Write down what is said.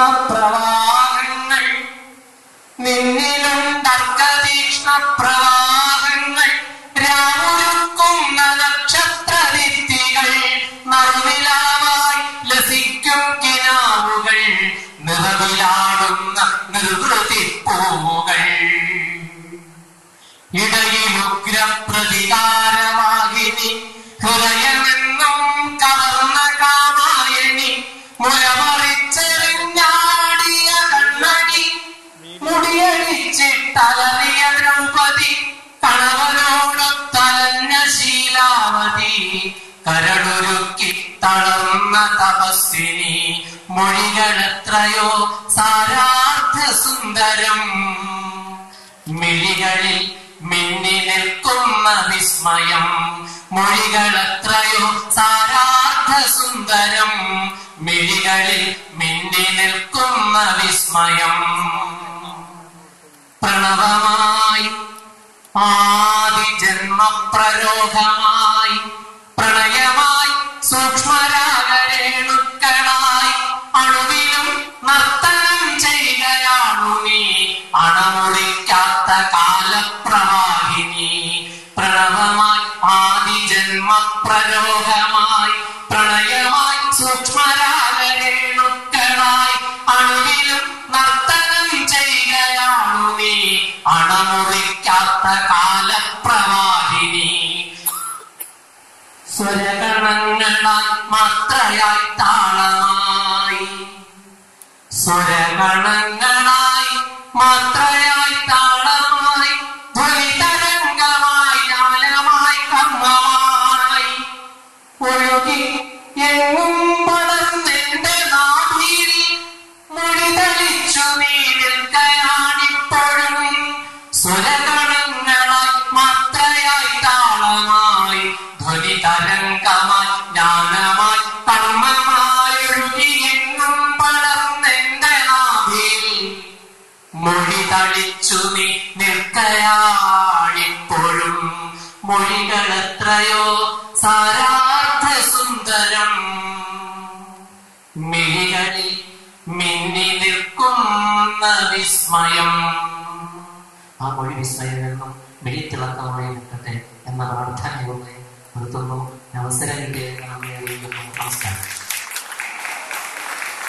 പ്രവാഹങ്ങൾ നിന്നിലുണ്ടർക്കതീക്ഷ്ണ പ്രവാഹങ്ങൾ രാമൊരുക്കുന്ന നക്ഷത്രദിത്തികൾ നറുനിലാവായി ലസിക്കും കിനാവുകൾ നിറവിലാടുന്ന നിർവൃതി പൂവുകൾ ഇടയിലുഗ്രപ്രതികാരവാഹിനി ഹൃദയമെന്നും കവർന്ന കാമായണി മുലമറിച്ചെറിഞ്ഞാടിയ കണ്ണടി മുടിയടിച്ചിട്ടലറിയ ദ്രൗപദി കണവനോടൊത്തലഞ്ഞ ശീലാവതി കരടൊരുക്കി തളർന്ന തപസ്വിനി മൊഴികളെത്രയോ സാരാർത്ഥ സുന്ദരം മിഴികളിൽ മിന്നി നിൽക്കുന്ന വിസ്മയം മൊഴികളെത്രയോ സാരാർത്ഥ സുന്ദരം മിഴികളിൽ മിന്നി നിൽക്കുന്ന വിസ്മയം പ്രണവമായി ആദി ജന്മപ്രരോഹമായി പ്രണയമായി സൂക്ഷ്മരാഗരേണുക്കളായി അണുവിലും നർത്തനം ചെയ്യുകയാണു നീ അണമുറിക്കാത്ത കാലപ്രവാഹിനി പ്രണവമായി ആദി ജന്മപ്രരോഹമായി പ്രണയമായി സൂക്ഷ്മരാഗരേണുക്കളായി അണുവിലും നർത്തനം ചെയ്യുകയാണു നീ അണമുറിക്കാത്ത കാലപ്രവാഹിനി സ്വരഗണങ്ങളായി മാത്രയായി താളമായി സ്വരഗണങ്ങളായി മാത്രയായി താളമായി ധ്വനിതരംഗമായി ജ്ഞാനമായി കർമ്മമായി ഒഴുകി എങ്ങും പടർന്നെന്റെ നാഭിയിൽ മൊഴിതളിച്ചു നീ നിൽക്കയാണിപ്പോഴും സ്വരഗണങ്ങളായി മാത്രയായി താളമായി ധ്വനി തരംഗമായി ജ്ഞാനമായി കർമ്മമായി ഒഴുകി എങ്ങും പടർന്നെന്റെ നാഭിയിൽ മൊഴി തളിച്ചു നീ നിൽക്കയാണിപ്പോഴും മൊഴികൾ എത്രയോ സാരാർത്ഥ സുന്ദരം മിഴികളിൽ മിന്നി നിൽക്കുന്ന വിസ്മയം ആ മൊഴി വിസ്മയം എന്നും മിഴിത്തിളക്കമായി നിൽക്കട്ടെ എന്ന പ്രാർത്ഥനയോടെ നിർത്തുന്നു അവസരം കിട്ടിയ നന്ദി അറിയിക്കുന്നു നമസ്കാരം